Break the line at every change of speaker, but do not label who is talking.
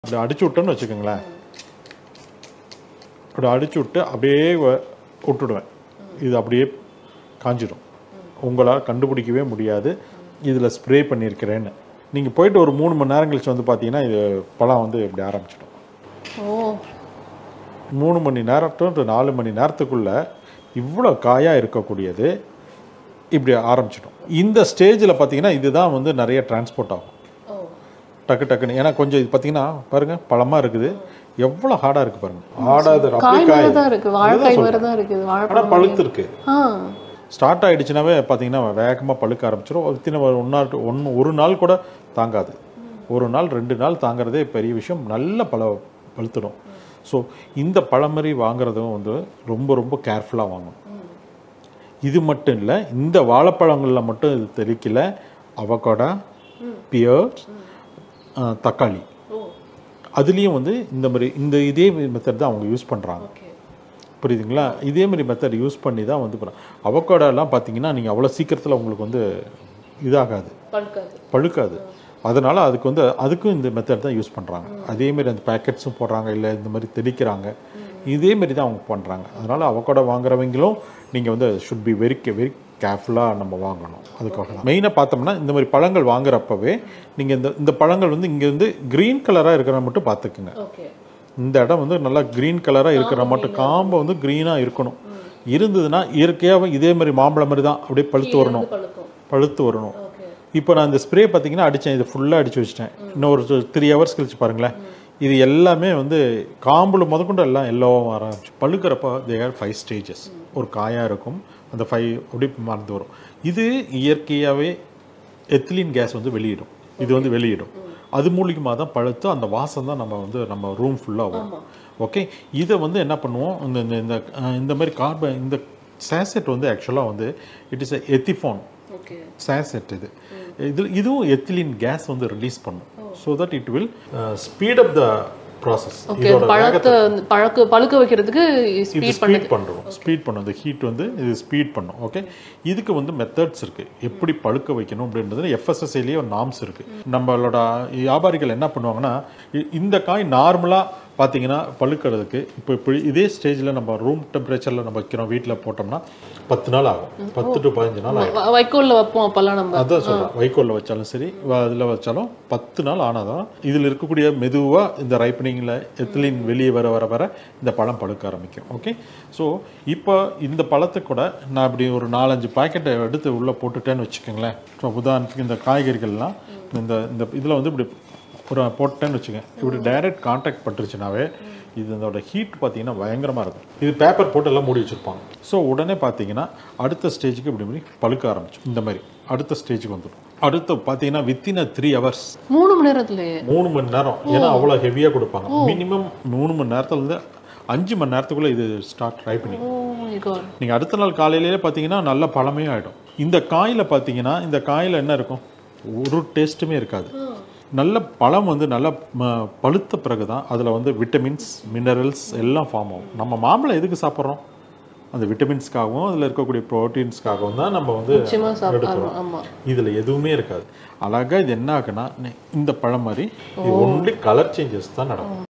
அப்படி அடிச்சு விட்டோன்னு வச்சுக்கோங்களேன் அப்படி அடிச்சு விட்டு அப்படியே வ- விட்டுடுவேன் இது அப்படியே காஞ்சிடும் உங்களால் கண்டுபிடிக்கவே முடியாது இதில் ஸ்ப்ரே பண்ணியிருக்கிறேன்னு நீங்கள் போயிட்டு ஒரு மூணு மணி நேரம் கழிச்சு வந்து பார்த்தீங்கன்னா இது பழம் வந்து இப்படி ஆரம்பிச்சிடும்
ஓ
மூணு மணி நேரம் to நாலு மணி நேரத்துக்குள்ள இவ்வளோ காயாக இருக்கக்கூடியது இப்படி ஆரம்பிச்சிடும் இந்த ஸ்டேஜில் பார்த்தீங்கன்னா இதுதான் வந்து நிறைய டிரான்ஸ்போர்ட் ஆகும்
ஓ
டக்கு டக்குன்னு ஏன்னா கொஞ்சம் இது பார்த்தீங்கன்னா பாருங்க பழமாக இருக்குது எவ்வளோ ஹார்டாக இருக்குது பாருங்க ஹார்டாக அப்படியே
காய்
காய்
மாதிரி தான் இருக்கு வாழைக்காய் மாதிரி தான் இருக்குது
ஆனால்
வாழைப்பழம்
பழுத்து இருக்கு
ஆ
ஸ்டார்ட் ஆயிடுச்சுனாவே பார்த்தீங்கன்னா வேகமாக பழுக்க ஆரம்பிச்சிடும் வித்தின ஒன் நாள் ஒன்று ஒரு நாள் கூட தாங்காது ஒரு நாள் ரெண்டு நாள் தாங்கிறதே பெரிய விஷயம் நல்ல பழ பழுத்துடும் ஸோ இந்த பழமறி வாங்குறதும் வந்து ரொம்ப ரொம்ப கேர்ஃபுல்லாக வாங்கணும் இது மட்டும் இல்லை இந்த வாழைப்பழங்களில் மட்டும் இது தெளிக்கல அவகோடா பியர் தக்காளி
ஓ
அதுலேயும் வந்து இந்த மாதிரி இந்த இதே மெத்தட் தான் அவங்க யூஸ் பண்ணுறாங்க
ஓகே
புரியுதுங்களா இதே மாதிரி மெத்தட் யூஸ் பண்ணி தான் வந்து அவகோடாலாம் பார்த்தீங்கன்னா நீங்கள் அவ்வளோ சீக்கிரத்தில் உங்களுக்கு வந்து இதாகாது
பழுக்காது
பழுக்காது அதனால் அதுக்கு வந்து அதுக்கும் இந்த மெத்தட் தான் யூஸ் பண்ணுறாங்க அதே மாதிரி அந்த பேக்கெட்ஸும் போடுறாங்க இல்லை இந்த மாதிரி தெளிக்கிறாங்க இதே மாதிரி தான் அவங்க பண்ணுறாங்க அதனால் அவகோடா வாங்குறவங்களும் நீங்கள் வந்து ஷுட் பி வெரி வெரி கேர்ஃபுல்லாக நம்ம வாங்கணும் அதுக்காக தான் மெயினாக பார்த்தோம்னா இந்த மாதிரி பழங்கள் வாங்குறப்பவே நீங்கள் இந்த இந்த பழங்கள் வந்து இங்கே வந்து க்ரீன் கலராக இருக்கிற மட்டும் பார்த்துக்குங்க
ஓகே
இந்த இடம் வந்து நல்லா க்ரீன் கலராக இருக்கிற மட்டும் காம்பு வந்து க்ரீனாக இருக்கணும் இருந்ததுன்னா இயற்கையாகவே இதே மாதிரி மாம்பழம் மாதிரி தான் அப்படியே பழுத்து வரணும்
பழுக்கும்
பழுத்து வரணும்
ஓகே
இப்போ நான் இந்த ஸ்ப்ரே பார்த்தீங்கன்னா அடித்தேன் இது ஃபுல்லாக அடித்து வச்சிட்டேன் இன்னும் ஒரு த்ரீ ஹவர்ஸ் கழிச்சு பாருங்களேன் இது எல்லாமே வந்து காம்புல முதற்கொண்டு எல்லாம் எல்லோவும் வர ஆரம்பிச்சு பழுக்கிறப்ப தே ஆர் ஃபைவ் ஸ்டேஜஸ் ஒரு காயாக இருக்கும் அந்த ஃபைவ் அப்படி மறந்து வரும் இது இயற்கையாகவே எத்திலின் கேஸ் வந்து வெளியிடும் இது வந்து வெளியிடும் அது மூலியமாக தான் பழுத்து அந்த வாசம் தான் நம்ம வந்து நம்ம ரூம் ஃபுல்லாக வரும் ஓகே இதை வந்து என்ன பண்ணுவோம் இந்த இந்த இந்த அஹ், இந்த மாதிரி கார்பன் இந்த சேசெட் வந்து ஆக்சுவலாக வந்து it is ethephon
okay
sachet இது இது இதுவும் எத்திலின் கேஸ் வந்து ரிலீஸ் பண்ணும் so that it will speed up the process
okay பழத்தை பழக்க பழுக்க வைக்கிறதுக்கு
இது
ஸ்பீட்
ஸ்பீட் பண்ணுறோம் ஸ்பீட் பண்ணும் இந்த ஹீட் வந்து இது ஸ்பீட் பண்ணும் ஓகே இதுக்கு வந்து மெத்தட்ஸ் இருக்கு எப்படி பழுக்க வைக்கணும் அப்படின்றது எஃப்எஸ்எஸ்ஐலேயே ஒரு நாம்ஸ் இருக்கு நம்மளோட வியாபாரிகள் என்ன பண்ணுவாங்கன்னா இ- இந்த காய் நார்மலாக பார்த்தீங்கன்னா பழுக்கிறதுக்கு இப்போ இப்படி இதே ஸ்டேஜில் நம்ம ரூம் டெம்பரேச்சரில் நம்ம வைக்கிறோம் வீட்டில் போட்டோம்னா பத்து நாள் ஆகும் பத்து டு பதினஞ்சு நாள் ஆகும்
வ- வைக்கோல்ல வைப்போம் அப்பெல்லாம் நம்ம
அதான் சொல்கிறேன் வைக்கோலில் வச்சாலும் சரி அதில் வச்சாலும் பத்து நாள் ஆனாதான் இதில் இருக்கக்கூடிய மெதுவாக இந்த ரைப்பனிங்கில் எத்திலின் வெளியே வர வர வர இந்த பழம் பழுக்க ஆரம்பிக்கும் ஓகே ஸோ இப்போ இந்த பழத்தை கூட நான் இப்படி ஒரு நாலஞ்சு பாக்கெட்டை எடுத்து உள்ளே போட்டுட்டேன்னு வச்சுக்கோங்களேன் ஸோ உதாரணத்துக்கு இந்த காய்கறிகள்லாம் இந்த இந்த இதில் வந்து இப்படி ஒரு போட்டேன்னு வச்சுக்கோங்க இப்படி டைரக்ட் கான்டாக்ட் பட்டுருச்சுனாவே இது இதோட ஹீட் பார்த்தீங்கன்னா பயங்கரமாக இருக்கும் இது பேப்பர் போட்டு எல்லாம் மூடி வச்சுருப்பாங்க ஸோ உடனே பார்த்தீங்கன்னா அடுத்த ஸ்டேஜுக்கு இப்படி இப்படி பழுக்க ஆரம்பிச்சு இந்த மாதிரி அடுத்த ஸ்டேஜுக்கு வந்துடும் அடுத்து பார்த்தீங்கன்னா வித்தின் த்ரீ ஹவர்ஸ்
மூணு மணி நேரத்துலயே
மூணு மணி நேரம் ஏன்னா அவ்வளோ ஹெவியாக கொடுப்பாங்க மினிமம் மூணு மணி நேரத்துலேருந்து அஞ்சு மணி நேரத்துக்குள்ளே இது ஸ்டார்ட் ட்ரை பண்ணி
ஓ மை காட்
நீங்கள் அடுத்த நாள் காலையிலேயே பார்த்தீங்கன்னா நல்ல பழமே ஆகிடும் இந்த காயில் பார்த்தீங்கன்னா இந்த காயில் என்ன இருக்கும் ஒரு டேஸ்ட்டுமே இருக்காது நல்ல பழம் வந்து நல்ல ம, பழுத்த பிறகு தான் அதில் வந்து விட்டமின்ஸ் மினரல்ஸ் எல்லாம் ஃபார்ம் ஆகும் நம்ம மாம்பழம் எதுக்கு சாப்பிட்றோம் அந்த விட்டமின்ஸ்க்காகவும் அதில் இருக்கக்கூடிய ப்ரோட்டீன்ஸ்க்காகவும் தான் நம்ம வந்து
நிச்சயமா சாப்பிடணும்
எடுக்கிறோம்
ஆமா
இதில் எதுவுமே இருக்காது அழகாக இது என்ன ஆகுன்னா இந்த பழம் மாதிரி ஒன்லி கலர் சேஞ்சஸ் தான் நடக்கும்